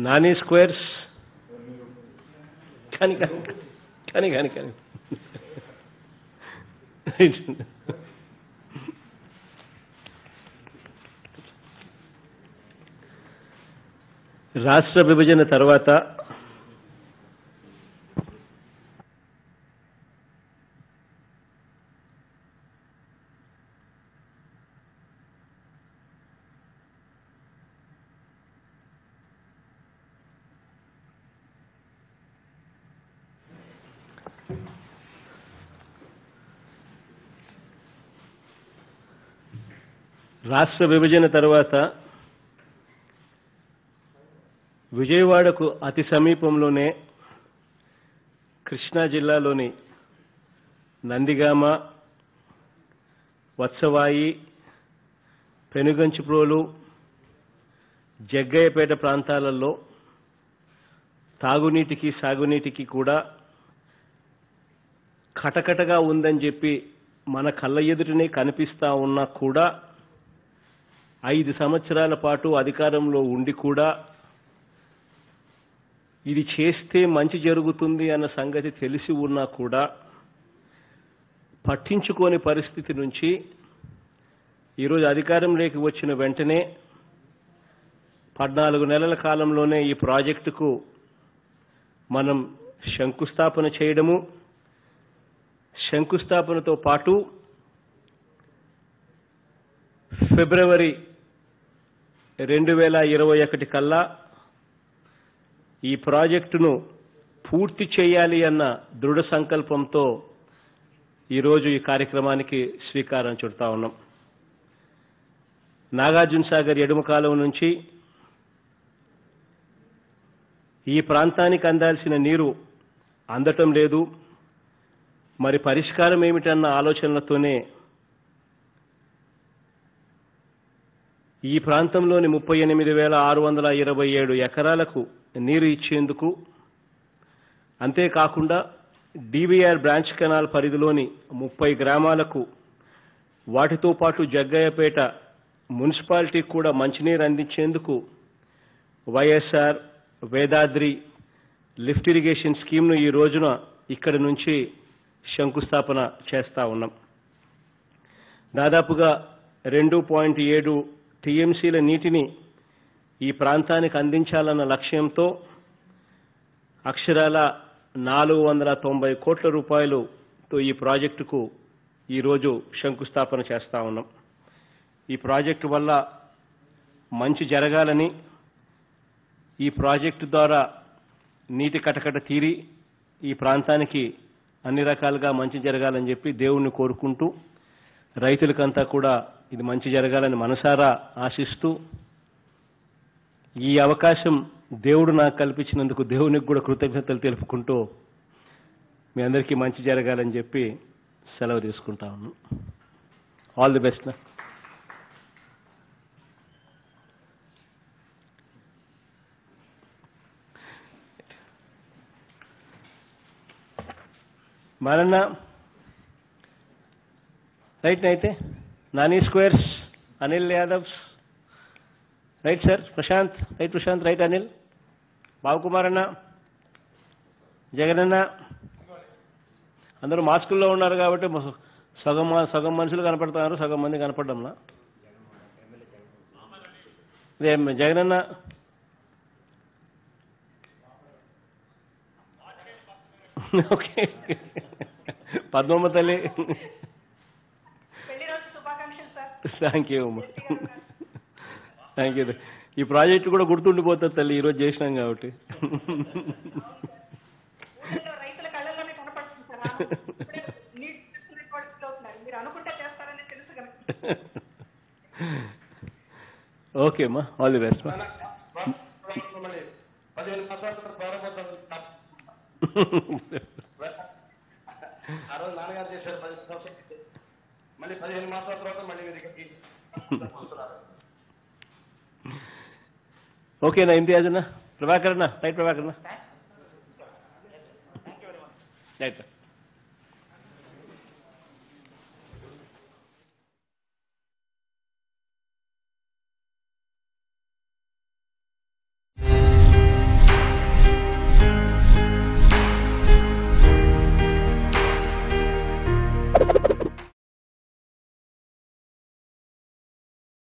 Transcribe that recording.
Nani squares కానీ కానీ కానీ కానీ కానీ రాష్ట్ర విభజన తర్వాత రాష్ట్ర విభజన తర్వాత విజయవాడకు అతి సమీపంలోనే కృష్ణా జిల్లాలోని నందిగామ వత్సవాయి పెనుగంచిప్రోలు జగ్గయ్యపేట ప్రాంతాలలో తాగునీటికి సాగునీటికి కూడా కటకటగా ఉందని చెప్పి మన కళ్ళ ఎదుటనే కనిపిస్తా ఉన్నా కూడా ఐదు సంవత్సరాల పాటు అధికారంలో ఉండి కూడా ఇది చేస్తే మంచి జరుగుతుంది అన్న సంగతి తెలిసి ఉన్నా కూడా పట్టించుకోని పరిస్థితి నుంచి ఈరోజు అధికారంలోకి వచ్చిన వెంటనే పద్నాలుగు నెలల కాలంలోనే ఈ ప్రాజెక్టుకు మనం శంకుస్థాపన చేయడము శంకుస్థాపనతో పాటు ఫిబ్రవరి రెండు వేల ఇరవై ఒకటి కల్లా ఈ ప్రాజెక్టును పూర్తి చేయాలి అన్న దృఢ సంకల్పంతో ఈరోజు ఈ కార్యక్రమానికి శ్రీకారం చుడతా ఉన్నాం నాగార్జున సాగర్ ఎడుమ కాలువ నుంచి ఈ ప్రాంతానికి అందాల్సిన నీరు అందటం లేదు మరి పరిష్కారం ఏమిటన్న ఆలోచనలతోనే ఈ ప్రాంతంలోని ముప్పై ఎనిమిది వేల ఆరు వందల ఇరవై ఏడు ఎకరాలకు నీరు ఇచ్చేందుకు అంతేకాకుండా డివిఆర్ బ్రాంచ్ కెనాల్ పరిధిలోని ముప్పై గ్రామాలకు వాటితో పాటు జగ్గయ్యపేట మున్సిపాలిటీకి కూడా మంచినీరు అందించేందుకు వైఎస్ఆర్ వేదాద్రి లిఫ్ట్ ఇరిగేషన్ స్కీమ్ను ఈ రోజున ఇక్కడి నుంచి శంకుస్థాపన చేస్తా ఉన్నాం దాదాపుగా రెండు పాయింట్ ఏడు టీఎంసీల నీటిని ఈ ప్రాంతానికి అందించాలన్న లక్ష్యంతో అక్షరాల నాలుగు వందల తొంభై కోట్ల రూపాయలుతో ఈ ప్రాజెక్టుకు ఈరోజు శంకుస్థాపన చేస్తా ఉన్నాం ఈ ప్రాజెక్టు వల్ల మంచి జరగాలని ఈ ప్రాజెక్టు ద్వారా నీటి కటకట తీరి ఈ ప్రాంతానికి అన్ని రకాలుగా మంచి జరగాలని చెప్పి దేవుణ్ణి కోరుకుంటూ రైతులకంతా కూడా ఇది మంచి జరగాలని మనసారా ఆశిస్తూ ఈ అవకాశం దేవుడు నాకు కల్పించినందుకు దేవునికి కూడా కృతజ్ఞతలు తెలుపుకుంటూ మీ అందరికీ మంచి జరగాలని చెప్పి సెలవు తీసుకుంటా ఉన్నాను ఆల్ ది బెస్ట్ నా మారన్న రైట్ అయితే నాని స్క్వేర్స్ అనిల్ యాదవ్స్ right sir Prashant right Prashant right Anil Babukumar అన్న జగన్ అన్న అందరూ మాస్కుల్లో ఉన్నారు కాబట్టి మ- సగం మ- సగం మనుషులు కనపడుతున్నారు సగం మంది కనపడ్డంలా ఇదే జగన్ అన్న ఓకే పద్మమ్మ తల్లి పెళ్లి రోజు శుభాకాంక్షలు సార్ థ్యాంక్ యూ అమ్మా థ్యాంక్ యూ ఈ ప్రాజెక్ట్ కూడా గుర్తుండిపోతుంది తల్లి ఈరోజు చేసినాం కాబట్టి ఊళ్ళో రైతుల కళ్ళల్లోనే కనపడుతుంది సార్ నాకు. ఇప్పుడే నీటి తీసుకునే పరిస్థితిలో ఉన్నారు మీరు అనుకుంటే చేస్తారని తెలుసు కనుక ఓకే అమ్మా ఆల్ ది బెస్ట్ మళ్ళీ పదిహేను సంవత్సరాల తర్వాత ప్రారంభోత్సవం ఆ రోజు నాన్నగారు చేశారు పది సంవత్సరాలు మళ్ళీ పదిహేను మాసాల తర్వాత మళ్ళీ మీరు ఇక్కడికి వస్తున్నారు ఓకేనా ఇంతియాజ్ అన్న ప్రభాకర్ అన్న రైట్ ప్రభాకర్ అన్న రైట్